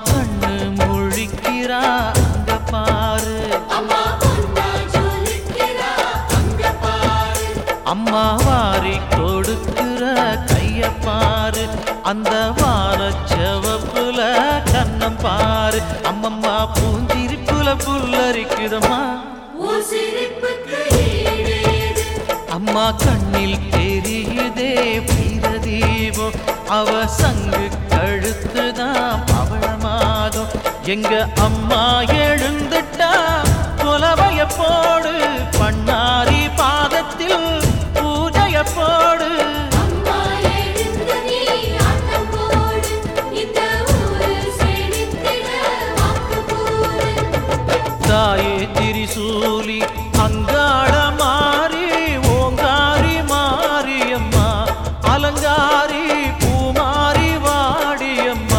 கண்ணு முழிக்கிறா அங்க பாரு அம்மா பொன்னா ஜொலிக்கிறா அங்க பாரு அம்மா வாரி கொடுக்கிற கைய பாரு அந்த வானச்சவப்புல கண்ணம் பாரு அம்மம்மா பூந்திரிப்புல புல்லரிக்குதம்மா உன் சிரிப்புக்கு ஈடேது அம்மா கண்ணில் தெரியுதே வீரதீபம் அவ சங்கு கழுத்துதான் பவளமாகும் எங்க அம்மா எழுந்துட்டா குலவைய போடு பண்ணாரி பாதத்தில் பூஜைய போடு அம்மா எழுந்து நீ ஆட்டம் போடு இந்த ஊரு செழித்திட வாக்கு கூறு தாயே திரிசூலி அங்காள மாறி ஓங்காரி மாரியம்மா அலங்காரி பூமாரி வாடியம்மா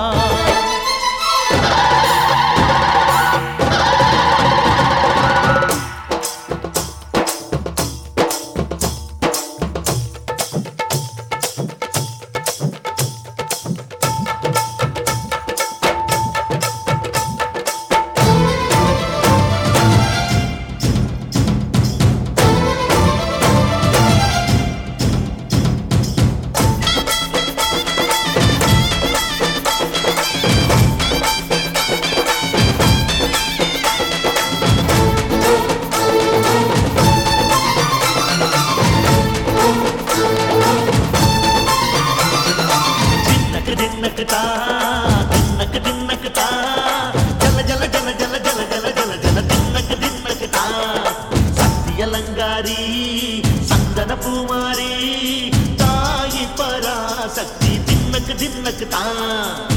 தின்னக்கு தின்னக்கு தா தின்னக்கு தின்னக்கு தா ஜல ஜல ஜல ஜல ஜல ஜல ஜல ஜல தின்னக்கு தின்னக்கு தா சக்தி அலங்காரி சந்தன பூமாரி தாயி பராசக்தி தின்னக்கு தின்னக்கு தா